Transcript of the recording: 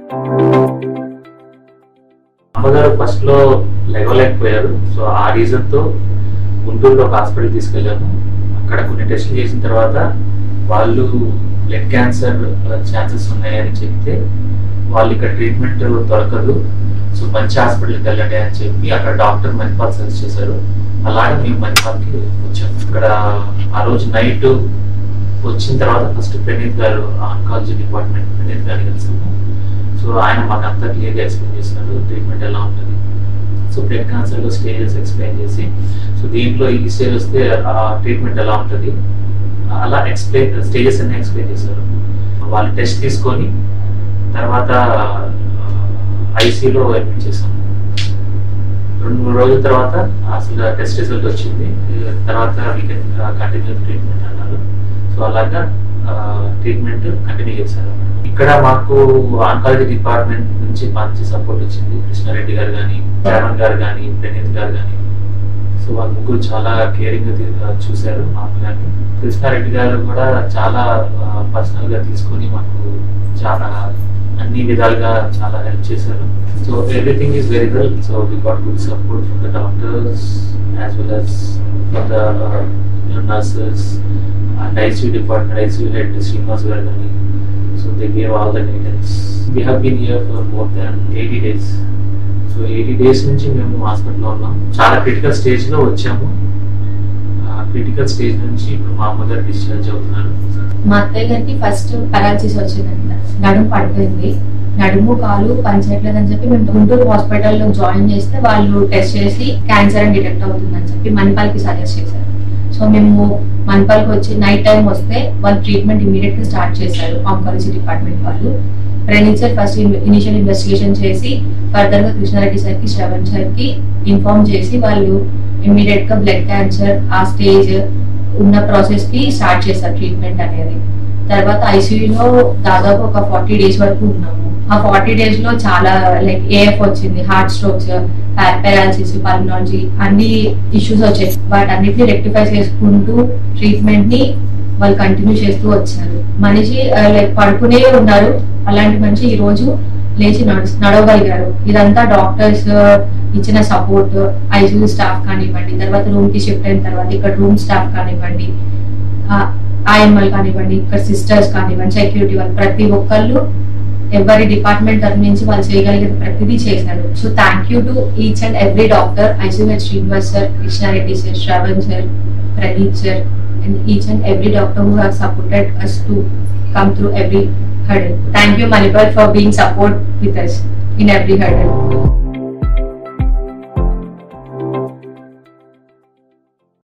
అమ్మగారు ఫస్ట్ లో లేవలేకపోయారు సో ఆ రీజన్ తో గుంటూరులో ఒక హాస్పిటల్ తీసుకెళ్ళాను అక్కడ కొన్ని టెస్టులు చేసిన తర్వాత వాళ్ళు బ్లడ్ క్యాన్సర్ ఛాన్సెస్ ఉన్నాయని చెప్తే వాళ్ళు ఇక్కడ ట్రీట్మెంట్ దొరకదు సో మంచి హాస్పిటల్కి వెళ్ళండి అని చెప్పి అక్కడ డాక్టర్ మణిపాల్ సజెస్ట్ చేశారు అలాగే మేము మణిపాల్కి వచ్చాము ఇక్కడ ఆ రోజు నైట్ వచ్చిన తర్వాత ఫస్ట్ ప్రణీత్ గారు ఆంకాలజీ డిపార్ట్మెంట్ ప్రణీత్ గారిని కలిసాము సో ఆయన మాకు అంతా క్లియర్గా ఎక్స్ప్లెయిన్ చేశారు ట్రీట్మెంట్ ఎలా ఉంటుంది సో బ్లడ్ క్యాన్సర్లో స్టేజెస్ ఎక్స్ప్లెయిన్ చేసి సో దీంట్లో ఈ స్టేజ్ వస్తే ఆ ట్రీట్మెంట్ ఎలా ఉంటుంది అలా ఎక్స్ప్లెయిన్ స్టేజెస్ అన్ని ఎక్స్ప్లెయిన్ చేశారు వాళ్ళు టెస్ట్ తీసుకొని తర్వాత ఐసీలో అడ్మిట్ చేశాము రెండు మూడు రోజుల తర్వాత అసలు టెస్ట్ రిజల్ట్ వచ్చింది తర్వాత వీకెన్ కంటిన్యూ ట్రీట్మెంట్ అన్నారు సో అలాగా ట్రీట్మెంట్ కంటిన్యూ చేశారు ఇక్కడ మాకు ఆంకాలజీ డిపార్ట్మెంట్ నుంచి మంచి సపోర్ట్ వచ్చింది కృష్ణారెడ్డి గారు కానీ శ్రావణ్ గారు కానీ ప్రణీత్ గారు కానీ సో వాళ్ళ ముగ్గురు చాలా కేరింగ్ గా చూశారు మా అమ్మగారిని కృష్ణారెడ్డి గారు కూడా చాలా పర్సనల్ గా తీసుకొని మాకు చాలా అన్ని విధాలుగా చాలా హెల్ప్ చేశారు so everything is very well so we got good support from the doctors as well as from the nurses and ICU department ICU head Srinivas garu కానీ so they gave all the guidance we have been here for more than eighty days so eighty days నుంచి మేము హాస్పిటల్లో ఉన్నాం చాలా critical stage లో వచ్చాము critical stage నుంచి ఇప్పుడు మా అమ్మగారు డిశ్చార్జ్ అవుతున్నారు మా అత్తయ్య గారికి ఫస్ట్ పెరాలసిస్ వచ్చిందంట నడుము పడిపోయింది నడుము కాలు పనిచేయట్లేదని చెప్పి మేము గుంటూరు హాస్పిటల్లో జాయిన్ చేస్తే వాళ్ళు టెస్ట్ చేసి క్యాన్సర్ అని డిటెక్ట్ అవుతుందని చెప్పి మణిపాల్కి సజెస్ట్ చేశారు సో మేము మణిపాల్కి వచ్చి నైట్ టైం వస్తే వాళ్ళు ట్రీట్మెంట్ ఇమీడియట్ గా స్టార్ట్ చేశారు ఆంకాలజీ డిపార్ట్మెంట్ వాళ్ళు Praneeth sir first initial investigation చేసి ఫర్దర్ గా కృష్ణారెడ్డి సార్ కి శ్రవణ్ సార్ కి ఇన్ఫార్మ్ చేసి వాళ్ళు ఇమీడియట్ గా బ్లడ్ క్యాన్సర్ ఆ స్టేజ్ ఉన్న ప్రాసెస్ కి స్టార్ట్ చేశారు ట్రీట్మెంట్ అనేది తర్వాత ఐసీయూలో దాదాపు ఒక ఫార్టీ డేస్ వరకు ఉన్నాము ఆ ఫార్టీ డేస్ లో చాలా లైక్ ఏఎఫ్ వచ్చింది హార్ట్ స్ట్రోక్స్ పారాలసిస్ పల్మనాలజీ అన్ని ఇష్యూస్ వచ్చాయి వాటన్నిటిని రెక్టిఫై చేసుకుంటూ ట్రీట్మెంట్ ని వాళ్ళు కంటిన్యూ చేస్తూ వచ్చారు మనిషి లైక్ పడుకునే ఉన్నారు అలాంటి మనిషి ఈ రోజు లేచి నడు నడవగలిగారు ఇదంతా డాక్టర్స్ ఇచ్చిన సపోర్ట్ ఐసీయూ స్టాఫ్ కానివ్వండి తర్వాత రూమ్ కి షిఫ్ట్ అయిన తర్వాత ఇక్కడ రూమ్ స్టాఫ్ కానివ్వండి ఐఎంఎల్ కానివ్వండి ఇక్కడ సిస్టర్స్ కానివ్వండి సెక్యూరిటీ వాళ్ళు ప్రతి ఒక్కళ్ళు ఎవరి డిపార్ట్మెంట్ తరఫు నుంచి వాళ్ళు చేయగలిగిన ప్రతిదీ చేశారు so thank you to each and every doctor ICL Srinivas sir Krishna Reddy sir Shravan sir Praneeth sir and each and every doctor who have supported us to come through every hurdle. Thank you, Manipal, for being support with us in every hurdle.